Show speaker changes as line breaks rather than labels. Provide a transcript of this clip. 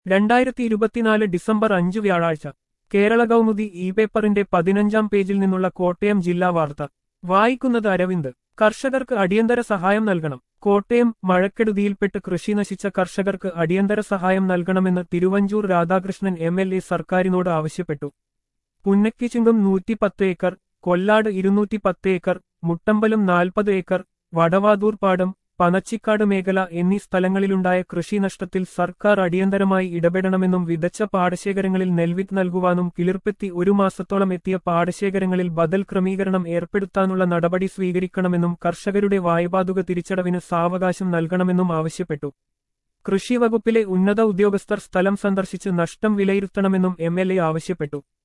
രണ്ടായിരത്തി ഇരുപത്തിനാല് ഡിസംബർ അഞ്ച് വ്യാഴാഴ്ച കേരള കൗമുദി ഇ പേപ്പറിന്റെ പതിനഞ്ചാം പേജിൽ നിന്നുള്ള കോട്ടയം ജില്ലാ വാർത്ത വായിക്കുന്നത് അരവിന്ദ് കർഷകർക്ക് അടിയന്തര സഹായം നൽകണം കോട്ടയം മഴക്കെടുതിയിൽപ്പെട്ട് കൃഷി നശിച്ച കർഷകർക്ക് അടിയന്തര സഹായം നൽകണമെന്ന് Thiruvanchoor Radhakrishnan M L A സർക്കാരിനോട് ആവശ്യപ്പെട്ടു പുന്നക്കിച്ചുങ്കം നൂറ്റിപ്പത്ത് ഏക്കർ കൊല്ലാട് ഇരുന്നൂറ്റി പത്ത് ഏക്കർ മുട്ടമ്പലം നാൽപ്പത് ഏക്കർ വടവാതൂർ പാടം പനച്ചിക്കാട് മേഖല എന്നീ സ്ഥലങ്ങളിലുണ്ടായ കൃഷിനഷ്ടത്തിൽ സർക്കാർ അടിയന്തരമായി ഇടപെടണമെന്നും വിതച്ച പാടശേഖരങ്ങളിൽ നെൽവിത്ത് നൽകുവാനും കിളിർപ്പെത്തി ഒരു മാസത്തോളം എത്തിയ പാടശേഖരങ്ങളിൽ ബദൽ ക്രമീകരണം ഏർപ്പെടുത്താനുള്ള നടപടി സ്വീകരിക്കണമെന്നും കർഷകരുടെ വായ്പാതുക തിരിച്ചടവിന് സാവകാശം നൽകണമെന്നും ആവശ്യപ്പെട്ടു കൃഷി വകുപ്പിലെ ഉന്നത ഉദ്യോഗസ്ഥർ സ്ഥലം സന്ദർശിച്ച് നഷ്ടം വിലയിരുത്തണമെന്നും എം ആവശ്യപ്പെട്ടു